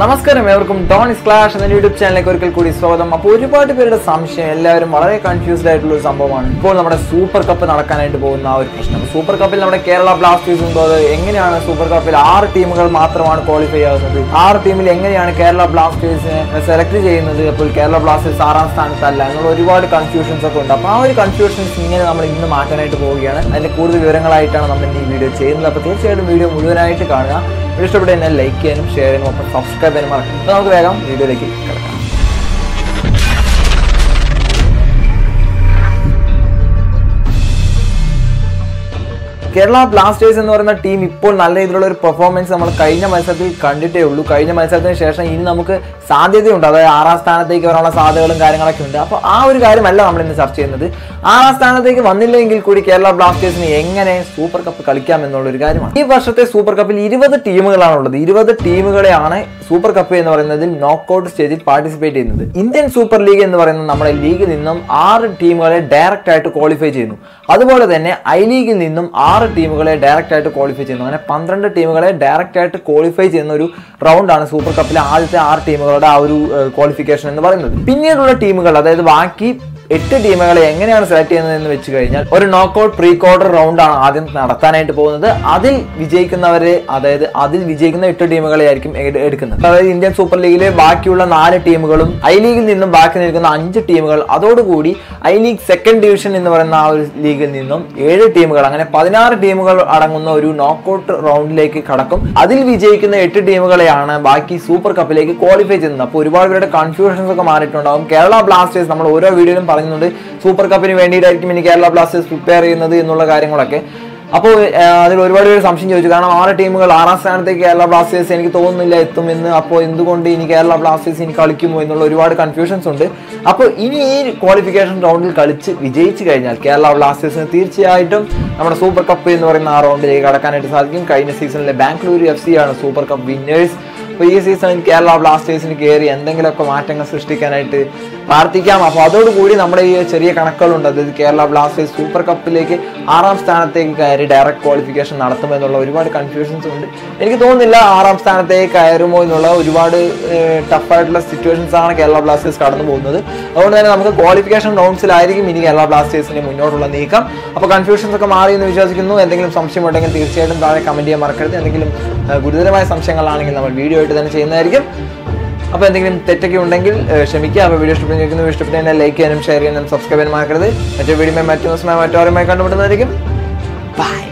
നമസ്കാരം ഏവർക്കും ഡോണിസ് ക്ലാഷ് എന്ന യൂട്യൂബ് ചാനലിലേക്ക് ഒരിക്കൽ കൂടി സ്വാഗതം അപ്പോൾ ഒരുപാട് പേരുടെ സംശയം എല്ലാവരും വളരെ കൺഫ്യൂസ്ഡ് ആയിട്ടുള്ള ഒരു സംഭവമാണ് ഇപ്പോൾ നമ്മുടെ സൂപ്പർ കപ്പ് നടക്കാനായിട്ട് പോകുന്ന ആ ഒരു പ്രശ്നം സൂപ്പർ കപ്പിൽ നമ്മുടെ കേരള ബ്ലാസ്റ്റേഴ്സ് ഉണ്ടോ അത് എങ്ങനെയാണ് സൂപ്പർ കപ്പിൽ ആറ് ടീമുകൾ മാത്രമാണ് ക്വാളിഫൈ ആകുന്നത് ആറ് ടീമിൽ എങ്ങനെയാണ് കേരള ബ്ലാസ്റ്റേഴ്സിനെ സെലക്ട് ചെയ്യുന്നത് അപ്പോൾ കേരള ബ്ലാസ്റ്റേഴ്സ് ആറാം സ്ഥാനത്തല്ല എന്നുള്ള ഒരുപാട് കൺഫ്യൂഷൻസ് ഒക്കെ ഉണ്ട് അപ്പോൾ ആ ഒരു കൺഫ്യൂഷൻസ് ഇങ്ങനെ നമ്മൾ ഇന്ന് മാറ്റാനായിട്ട് പോവുകയാണ് അതിന്റെ കൂടുതൽ വിവരങ്ങളായിട്ടാണ് നമ്മൾ ഇന്ന് ഈ വീഡിയോ ചെയ്യുന്നത് അപ്പോൾ തീർച്ചയായിട്ടും വീഡിയോ മുഴുവനായിട്ട് കാണുക വീഡിയോ ഇഷ്ടപ്പെട്ട തന്നെ ലൈക്ക് ചെയ്യാനും ഷെയർ ചെയ്യാനും ഒപ്പം സബ്സ്ക്രൈബ് ചെയ്യാനും മറക്കും അപ്പോൾ നമുക്ക് വേഗം വീഡിയോയിലേക്ക് കിടക്കാം കേരള ബ്ലാസ്റ്റേഴ്സ് എന്ന് പറയുന്ന ടീം ഇപ്പോൾ നല്ല രീതിയിലുള്ള ഒരു പെർഫോമൻസ് നമ്മൾ കഴിഞ്ഞ മത്സരത്തിൽ കണ്ടിട്ടേ ഉള്ളൂ കഴിഞ്ഞ മത്സരത്തിന് ശേഷം ഇനി നമുക്ക് സാധ്യതയുണ്ട് അതായത് ആറാം സ്ഥാനത്തേക്ക് വരാനുള്ള സാധ്യതകളും കാര്യങ്ങളൊക്കെ ഉണ്ട് അപ്പോൾ ആ ഒരു കാര്യമല്ല നമ്മൾ ഇന്ന് ചർച്ച ചെയ്യുന്നത് ആറാം സ്ഥാനത്തേക്ക് വന്നില്ലെങ്കിൽ കൂടി കേരള ബ്ലാസ്റ്റേഴ്സിന് എങ്ങനെ സൂപ്പർ കപ്പ് കളിക്കാം എന്നുള്ള ഒരു കാര്യമാണ് ഈ വർഷത്തെ സൂപ്പർ കപ്പിൽ ഇരുപത് ടീമുകളാണ് ഉള്ളത് ഇരുപത് ടീമുകളെയാണ് സൂപ്പർ കപ്പ് എന്ന് പറയുന്നതിൽ നോക്കൌട്ട് സ്റ്റേജിൽ പാർട്ടിസിപ്പേറ്റ് ചെയ്യുന്നത് ഇന്ത്യൻ സൂപ്പർ ലീഗ് എന്ന് പറയുന്ന നമ്മുടെ ലീഗിൽ നിന്നും ആറ് ടീമുകളെ ഡയറക്റ്റ് ആയിട്ട് ക്വാളിഫൈ ചെയ്യുന്നു അതുപോലെ തന്നെ ഐ ലീഗിൽ നിന്നും ആറ് ടീമുകളെ ഡയറക്റ്റ് ആയിട്ട് ക്വാളിഫൈ ചെയ്യുന്നു അങ്ങനെ പന്ത്രണ്ട് ടീമുകളെ ഡയറക്റ്റ് ആയിട്ട് ക്വാളിഫൈ ചെയ്യുന്ന ഒരു റൗണ്ടാണ് സൂപ്പർ കപ്പിലെ ആദ്യത്തെ ആറ് ടീമുകളുടെ ആ ഒരു ക്വാളിഫിക്കേഷൻ എന്ന് പറയുന്നത് പിന്നീടുള്ള ടീമുകൾ അതായത് ബാക്കി എട്ട് ടീമുകളെ എങ്ങനെയാണ് സെലക്ട് ചെയ്യുന്നത് എന്ന് വെച്ച് കഴിഞ്ഞാൽ ഒരു നോക്കൌട്ട് പ്രീ ക്വാർട്ടർ റൗണ്ട് ആണ് ആദ്യം നടത്താനായിട്ട് പോകുന്നത് അതിൽ വിജയിക്കുന്നവരെ അതായത് അതിൽ വിജയിക്കുന്ന എട്ട് ടീമുകളെ ആയിരിക്കും എട്- എടുക്കുന്നത് അതായത് ഇന്ത്യൻ സൂപ്പർ ലീഗിലെ ബാക്കിയുള്ള നാല് ടീമുകളും ഐ ലീഗിൽ നിന്നും ബാക്കി നിൽക്കുന്ന അഞ്ച് ടീമുകൾ അതോടുകൂടി ഐ ലീഗ് സെക്കൻഡ് ഡിവിഷൻ എന്ന് പറയുന്ന ആ ഒരു ലീഗിൽ നിന്നും ഏഴ് ടീമുകൾ അങ്ങനെ പതിനാറ് ടീമുകൾ അടങ്ങുന്ന ഒരു നോക്കൌട്ട് റൗണ്ടിലേക്ക് കടക്കും അതിൽ വിജയിക്കുന്ന എട്ട് ടീമുകളെയാണ് ബാക്കി സൂപ്പർ കപ്പിലേക്ക് ക്വാളിഫൈ ചെയ്യുന്നത് അപ്പോൾ ഒരുപാട് പേരുടെ കൺഫ്യൂഷൻസ് ഒക്കെ മാറിയിട്ടുണ്ടാവും കേരള ബ്ലാസ്റ്റേഴ്സ് നമ്മൾ ഓരോ വീഡിയോയിലും പറയുന്നുണ്ട് സൂപ്പർ കപ്പിന് വേണ്ടിയിട്ടായിരിക്കും ഇനി കേരള ബ്ലാസ്റ്റേഴ്സ് പ്രിപ്പയർ ചെയ്യുന്നത് എന്നുള്ള കാര്യങ്ങളൊക്കെ അപ്പോൾ അതിൽ ഒരുപാട് പേര് സംശയം ചോദിച്ചു കാരണം ആറ് ടീമുകൾ ആറാം സ്ഥാനത്തേക്ക് കേരള ബ്ലാസ്റ്റേഴ്സ് എനിക്ക് തോന്നുന്നില്ല എത്തുമെന്ന് അപ്പോൾ എന്തുകൊണ്ട് ഇനി കേരള ബ്ലാസ്റ്റേഴ്സ് ഇനി കളിക്കുമോ എന്നുള്ള ഒരുപാട് കൺഫ്യൂഷൻസ് ഉണ്ട് അപ്പോൾ ഇനി ഈ ക്വാളിഫിക്കേഷൻ റൗണ്ടിൽ കളിച്ച് വിജയിച്ചു കഴിഞ്ഞാൽ കേരള ബ്ലാസ്റ്റേഴ്സിന് തീർച്ചയായിട്ടും നമ്മുടെ സൂപ്പർ കപ്പ് എന്ന് പറയുന്ന ആ റൗണ്ടിലേക്ക് കടക്കാനായിട്ട് സാധിക്കും കഴിഞ്ഞ സീസണിലെ ബാംഗ്ലൂരു എഫ് സി ആണ് സൂപ്പർ കപ്പ് വിന്നേഴ്സ് അപ്പോൾ ഈ സീസണിൽ കേരള ബ്ലാസ്റ്റേഴ്സിന് കയറി എന്തെങ്കിലുമൊക്കെ മാറ്റങ്ങൾ സൃഷ്ടിക്കാനായിട്ട് പ്രാർത്ഥിക്കാം അപ്പോൾ അതോടുകൂടി നമ്മുടെ ഈ ചെറിയ കണക്കുകളുണ്ട് അതായത് കേരള ബ്ലാസ്റ്റേഴ്സ് സൂപ്പർ കപ്പിലേക്ക് ആറാം സ്ഥാനത്തേക്ക് കയറി ഡയറക്റ്റ് ക്വാളിഫിക്കേഷൻ നടത്തുമെന്നുള്ള ഒരുപാട് കൺഫ്യൂഷൻസ് ഉണ്ട് എനിക്ക് തോന്നുന്നില്ല ആറാം സ്ഥാനത്തേക്ക് കയറുമോ എന്നുള്ള ഒരുപാട് ടഫായിട്ടുള്ള സിറ്റുവേഷൻസ് ആണ് കേരള ബ്ലാസ്റ്റേഴ്സ് കടന്നു പോകുന്നത് അതുകൊണ്ട് തന്നെ നമുക്ക് ക്വാളിഫിക്കേഷൻ റൗണ്ട്സിലായിരിക്കും ഇനി കേരള ബ്ലാസ്റ്റേഴ്സിന്റെ മുന്നോട്ടുള്ള നീക്കം അപ്പോൾ കൺഫ്യൂഷൻസ് ഒക്കെ മാറി എന്ന് വിശ്വസിക്കുന്നു എന്തെങ്കിലും സംശയം ഉണ്ടെങ്കിൽ തീർച്ചയായിട്ടും താഴെ കമന്റ് ചെയ്യാൻ മറക്കരുത് എന്തെങ്കിലും ആ, ഗുരുതരമായ സംശയങ്ങളാണെങ്കിൽ നമ്മൾ വീഡിയോ ആയിട്ട് തന്നെ ചെയ്യുന്നതായിരിക്കും അപ്പോൾ എന്തെങ്കിലും തെറ്റൊക്കെ ഉണ്ടെങ്കിൽ ഏഹ്, ക്ഷമിക്കുക അപ്പോൾ വീഡിയോ ഇഷ്ടപ്പെടുന്ന ഇഷ്ടപ്പെട്ട തന്നെ ലൈക്ക് ചെയ്യാനും ഷെയർ ചെയ്യാനും സബ്സ്ക്രൈബ് ചെയ്യാനും മറക്കരുത് മറ്റേ വീഡിയോ മറ്റു ദിവസമായി മറ്റോരുമായി കണ്ടുമുട്ടുന്നതായിരിക്കും ബൈ